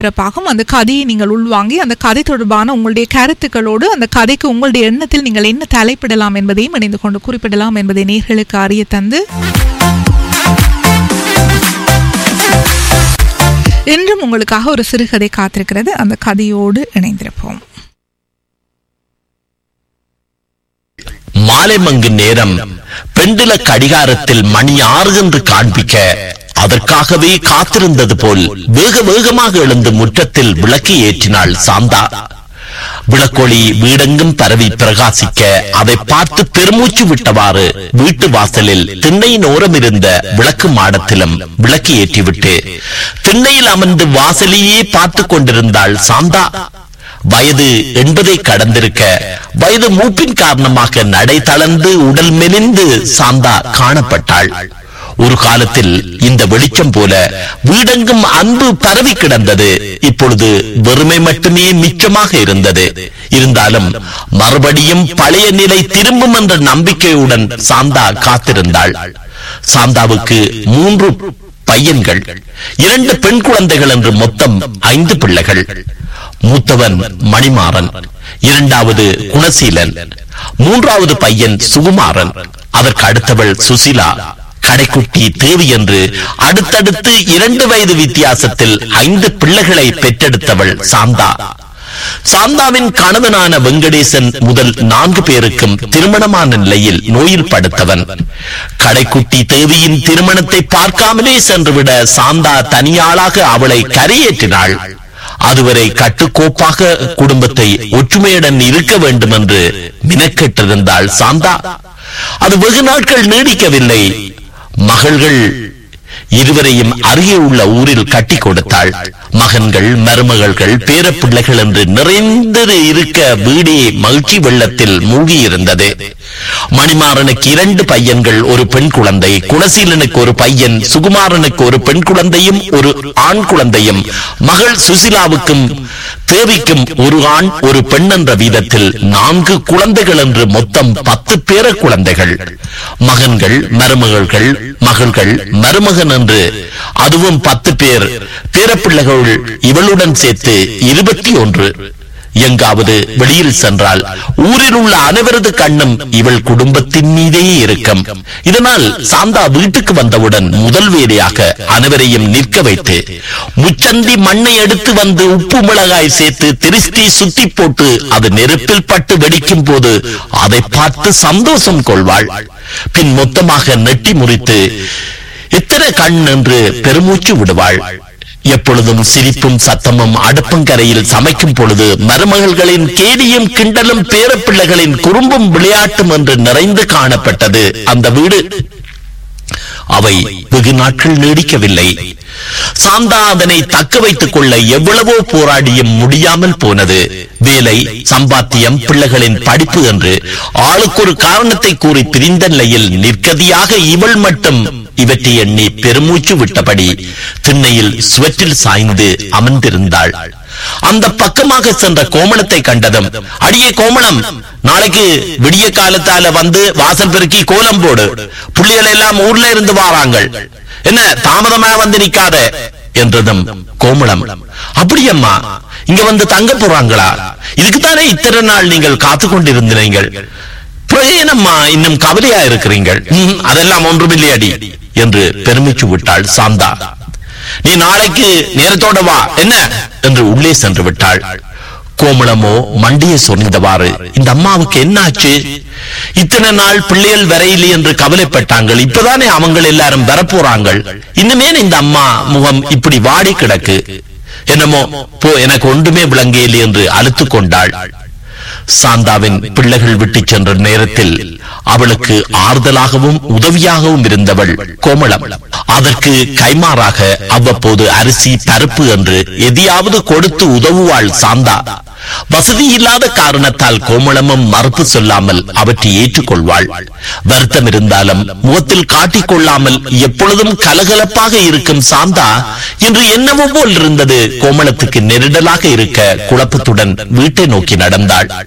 ஒளிபரப்பாகும் அந்த கதையை நீங்கள் உள்வாங்கி அந்த கதை தொடர்பான உங்களுடைய கருத்துக்களோடு அந்த கதைக்கு உங்களுடைய எண்ணத்தில் நீங்கள் என்ன தலைப்பிடலாம் என்பதையும் இணைந்து கொண்டு குறிப்பிடலாம் என்பதை நேர்களுக்கு அறிய தந்து இன்றும் உங்களுக்காக ஒரு சிறுகதை காத்திருக்கிறது அந்த கதையோடு இணைந்திருப்போம் மாலை மங்கு நேரம் பெண்டில கடிகாரத்தில் மணி ஆறு என்று காண்பிக்க அதற்காகவே காத்திருந்தது போல் வேக வேகமாக எழுந்து முற்றத்தில் விளக்கு ஏற்றினாள் சாந்தா விளக்கொளி வீடெங்கும் பரவி பிரகாசிக்க அதை பார்த்து பெருமூச்சு விட்டவாறு வீட்டு வாசலில் திண்ணையின் ஓரம் இருந்த விளக்கு மாடத்திலும் விளக்கு ஏற்றிவிட்டு திண்ணையில் அமர்ந்து வாசலையே பார்த்து கொண்டிருந்தாள் சாந்தா வயது எண்பதை கடந்திருக்க வயது மூப்பின் காரணமாக நடை தளர்ந்து உடல் மெலிந்து சாந்தா காணப்பட்டாள் ஒரு காலத்தில் இந்த வெளிச்சம் போல வீடெங்கும் அன்பு பரவி கிடந்தது இப்பொழுது வெறுமை மட்டுமே மிச்சமாக இருந்தது இருந்தாலும் மறுபடியும் பழைய நிலை திரும்பும் என்ற நம்பிக்கையுடன் சாந்தா காத்திருந்தாள் சாந்தாவுக்கு மூன்று பையன்கள் இரண்டு பெண் குழந்தைகள் என்று மொத்தம் ஐந்து பிள்ளைகள் மூத்தவன் மணிமாறன் இரண்டாவது குணசீலன் மூன்றாவது பையன் சுகுமாரன் அதற்கு அடுத்தவள் சுசிலா கடைக்குட்டி தேவி என்று அடுத்தடுத்து இரண்டு வயது வித்தியாசத்தில் ஐந்து பிள்ளைகளை பெற்றெடுத்தவள் சாந்தா சாந்தாவின் கணவனான வெங்கடேசன் முதல் நான்கு பேருக்கும் திருமணமான நிலையில் நோயில் படுத்தவன் கடைக்குட்டி தேவியின் திருமணத்தை பார்க்காமலே சென்றுவிட சாந்தா தனியாளாக அவளை கரையேற்றினாள் அதுவரை கட்டுக்கோப்பாக குடும்பத்தை ஒற்றுமையுடன் இருக்க வேண்டும் என்று மினக்கெட்டிருந்தாள் சாந்தா அது வெகு நாட்கள் நீடிக்கவில்லை மகள்கள் இருவரையும் அருகே உள்ள ஊரில் கட்டி கொடுத்தாள் மகன்கள் மருமகள்கள் பேரப்பிள்ளைகள் என்று நிறைந்து இருக்க வீடே மகிழ்ச்சி வெள்ளத்தில் மூழ்கி இருந்தது மணிமாறனுக்கு இரண்டு பையன்கள் ஒரு பெண் குழந்தை குணசீலனுக்கு ஒரு பையன் சுகுமாரனுக்கு ஒரு பெண் குழந்தையும் ஒரு ஆண் குழந்தையும் மகள் சுசிலாவுக்கும் தேவிக்கும் ஒரு ஆண் ஒரு பெண் என்ற வீதத்தில் நான்கு குழந்தைகள் என்று மொத்தம் பத்து பேர குழந்தைகள் மகன்கள் மருமகள்கள் மகள்கள் மருமகன் என்று அதுவும் பத்து பேர் பேரப்பிள்ளைகள் இவளுடன் சேர்த்து இருபத்தி ஒன்று எங்காவது வெளியில் சென்றால் ஊரில் உள்ள அனைவரது கண்ணும் இவள் குடும்பத்தின் மீதே இருக்கும் இதனால் சாந்தா வீட்டுக்கு வந்தவுடன் முதல் வேலையாக அனைவரையும் நிற்க வைத்து முச்சந்தி மண்ணை எடுத்து வந்து உப்பு மிளகாய் சேர்த்து திருஷ்டி சுத்தி போட்டு அது நெருப்பில் பட்டு வெடிக்கும் போது அதை பார்த்து சந்தோஷம் கொள்வாள் பின் மொத்தமாக நெட்டி முறித்து எத்தனை கண் என்று பெருமூச்சு விடுவாள் எப்பொழுதும் சிரிப்பும் சத்தமும் அடுப்பங்கரையில் சமைக்கும் பொழுது மருமகள்களின் கேலியும் கிண்டலும் பேரப்பிள்ளைகளின் குறும்பும் விளையாட்டும் என்று நிறைந்து காணப்பட்டது அந்த வீடு அவை வெகு நாட்கள் நீடிக்கவில்லை சாந்தா அதனை தக்க வைத்துக் கொள்ள எவ்வளவோ போராடியும் முடியாமல் போனது வேலை சம்பாத்தியம் பிள்ளைகளின் படிப்பு என்று ஆளுக்கு ஒரு காரணத்தை கூறி பிரிந்த நிலையில் நிற்கதியாக இவள் மட்டும் இவற்றை எண்ணி பெருமூச்சு விட்டபடி திண்ணையில் சுவற்றில் சாய்ந்து அமர்ந்திருந்தாள் அந்த பக்கமாக சென்ற கோமணத்தை கண்டதும் அடியே கோமணம் நாளைக்கு விடிய காலத்தால வந்து வாசல் பெருக்கி கோலம் போடு புள்ளிகள் எல்லாம் ஊர்ல இருந்து வாராங்கள் என்ன தாமதமா வந்து நிக்காத என்றதும் கோமளம் அப்படியம்மா இங்க வந்து தங்க போறாங்களா இதுக்குத்தானே இத்தனை நாள் நீங்கள் காத்து கொண்டிருந்தீர்கள் பிரயோஜனம்மா இன்னும் கவலையா இருக்கிறீங்கள் "ம், அதெல்லாம் ஒன்றுமில்லையடி என்று பெருமிச்சு விட்டாள் சாந்தா நீ நாளைக்கு நேரத்தோட வா என்ன என்று உள்ளே சென்று விட்டாள் கோமளமோ மண்டியை சொரிந்தவாறு இந்த அம்மாவுக்கு என்ன ஆச்சு இத்தனை நாள் பிள்ளைகள் வரையிலே என்று கவலைப்பட்டாங்கள் இப்பதானே அவங்க எல்லாரும் வரப்போறாங்க இன்னுமே இந்த அம்மா முகம் இப்படி வாடி கிடக்கு என்னமோ போ எனக்கு ஒன்றுமே விளங்கியல் என்று அழுத்துக் கொண்டாள் சாந்தாவின் பிள்ளைகள் விட்டு சென்ற நேரத்தில் அவளுக்கு ஆறுதலாகவும் உதவியாகவும் இருந்தவள் கோமளம் அதற்கு கைமாறாக அவ்வப்போது அரிசி பருப்பு என்று எதையாவது கொடுத்து உதவுவாள் சாந்தா வசதி இல்லாத காரணத்தால் கோமளமும் மறுப்பு சொல்லாமல் அவற்றை ஏற்றுக்கொள்வாள் வருத்தம் இருந்தாலும் முகத்தில் காட்டிக் கொள்ளாமல் எப்பொழுதும் கலகலப்பாக இருக்கும் சாந்தா இன்று என்னவோ போல் இருந்தது கோமளத்துக்கு நெருடலாக இருக்க குழப்பத்துடன் வீட்டை நோக்கி நடந்தாள்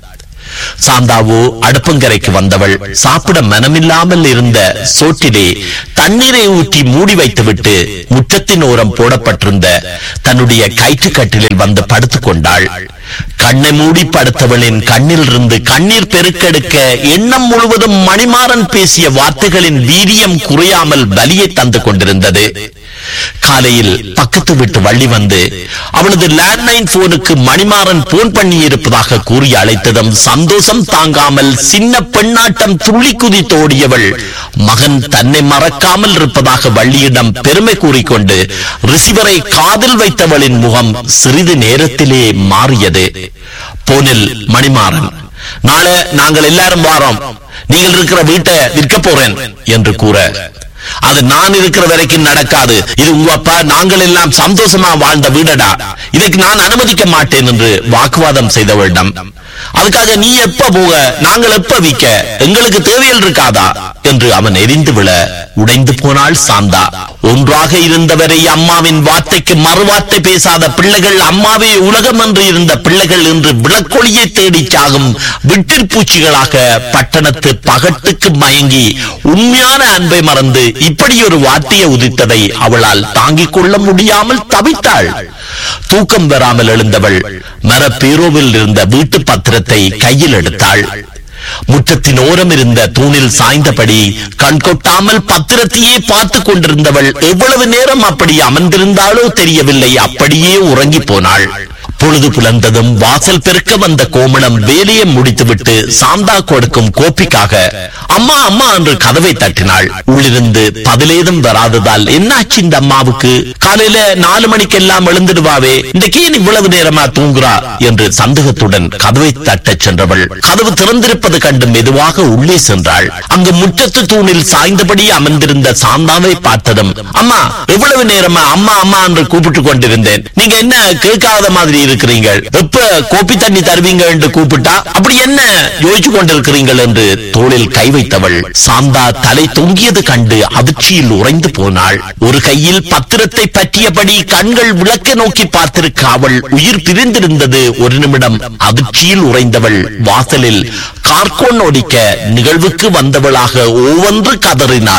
சாந்தாவோ அடுப்பங்கரைக்கு வந்தவள் சாப்பிட மனமில்லாமல் இருந்த சோற்றிலே தண்ணீரை ஊற்றி மூடி வைத்துவிட்டு முற்றத்தின் ஓரம் போடப்பட்டிருந்த தன்னுடைய கயிற்றுக்கட்டிலில் வந்து படுத்துக் கொண்டாள் கண்ணை மூடி படுத்தவளின் கண்ணில் இருந்து கண்ணீர் பெருக்கெடுக்க எண்ணம் முழுவதும் மணிமாறன் பேசிய வார்த்தைகளின் வீரியம் குறையாமல் வலியை தந்து கொண்டிருந்தது காலையில் பக்கத்து வீட்டு வள்ளி வந்து அவனது லேண்ட்லைன் போனுக்கு மணிமாறன் போன் பண்ணி இருப்பதாக கூறி அழைத்ததும் சந்தோஷம் தாங்காமல் சின்ன பெண்ணாட்டம் துள்ளி குதித்தோடியவள் மகன் தன்னை மறக்காமல் இருப்பதாக வள்ளியிடம் பெருமை கூறிக்கொண்டு ரிசீவரை காதில் வைத்தவளின் முகம் சிறிது நேரத்திலே மாறியது போனில் மணிமாறன் நாளை நாங்கள் எல்லாரும் வாரோம் நீங்கள் இருக்கிற வீட்டை விற்க போறேன் என்று கூற அது நான் இருக்கிற வரைக்கும் நடக்காது இது உங்க அப்பா நாங்கள் எல்லாம் சந்தோஷமா வாழ்ந்த வீடடா இதுக்கு நான் அனுமதிக்க மாட்டேன் என்று வாக்குவாதம் செய்தவளிடம் அதுக்காக நீ எப்ப போக நாங்கள் எப்ப விற்க எங்களுக்கு தேவையில் இருக்காதா என்று அவன் எரிந்து விழ உடைந்து போனாள் சாந்தா ஒன்றாக இருந்தவரை அம்மாவின் வார்த்தைக்கு மறுவார்த்தை பேசாத பிள்ளைகள் அம்மாவே உலகம் என்று இருந்த பிள்ளைகள் என்று விளக்கொளியை தேடி சாகும் விட்டிற்பூச்சிகளாக பட்டணத்து பகட்டுக்கு மயங்கி உண்மையான அன்பை மறந்து இப்படி ஒரு வார்த்தையை உதித்ததை அவளால் தாங்கிக் கொள்ள முடியாமல் தவித்தாள் தூக்கம் வராமல் எழுந்தவள் மர பீரோவில் இருந்த வீட்டு பத்திரத்தை கையில் எடுத்தாள் முற்றத்தின் ஓரம் இருந்த தூணில் சாய்ந்தபடி கண் கொட்டாமல் பத்திரத்தையே பார்த்து கொண்டிருந்தவள் எவ்வளவு நேரம் அப்படி அமர்ந்திருந்தாலோ தெரியவில்லை அப்படியே உறங்கி போனாள் பொழுது புலர்ந்ததும் வாசல் பெருக்க வந்த கோமணம் வேலையை முடித்துவிட்டு சாந்தா கொடுக்கும் கோப்பிக்காக அம்மா அம்மா என்று கதவை தட்டினாள் உள்ளிருந்து பதிலேதும் வராததால் என்னாச்சு இந்த அம்மாவுக்கு காலையில நாலு மணிக்கெல்லாம் எழுந்துடுவாவே இன்றைக்கு ஏன் இவ்வளவு நேரமா தூங்குறா என்று சந்தேகத்துடன் கதவை தட்டச் சென்றவள் கதவு திறந்திருப்பது கண்டு மெதுவாக உள்ளே சென்றாள் அங்கு முற்றத்து தூணில் சாய்ந்தபடி அமர்ந்திருந்த சாந்தாவை பார்த்ததும் அம்மா எவ்வளவு நேரமா அம்மா அம்மா என்று கூப்பிட்டு கொண்டிருந்தேன் நீங்க என்ன கேட்காத மாதிரி இருக்கிறீங்க எப்ப கோப்பி தண்ணி தருவீங்க என்று கூப்பிட்டா அப்படி என்ன யோசிச்சு கொண்டிருக்கிறீர்கள் என்று தோளில் கை வைத்தவள் சாந்தா தலை தொங்கியது கண்டு அதிர்ச்சியில் உறைந்து போனாள் ஒரு கையில் பத்திரத்தை பற்றியபடி கண்கள் விளக்க நோக்கி பார்த்திருக்க அவள் உயிர் பிரிந்திருந்தது ஒரு நிமிடம் அதிர்ச்சியில் உறைந்தவள் வாசலில் கார்கோன் ஒடிக்க நிகழ்வுக்கு வந்தவளாக ஒவ்வொன்று கதறினாள்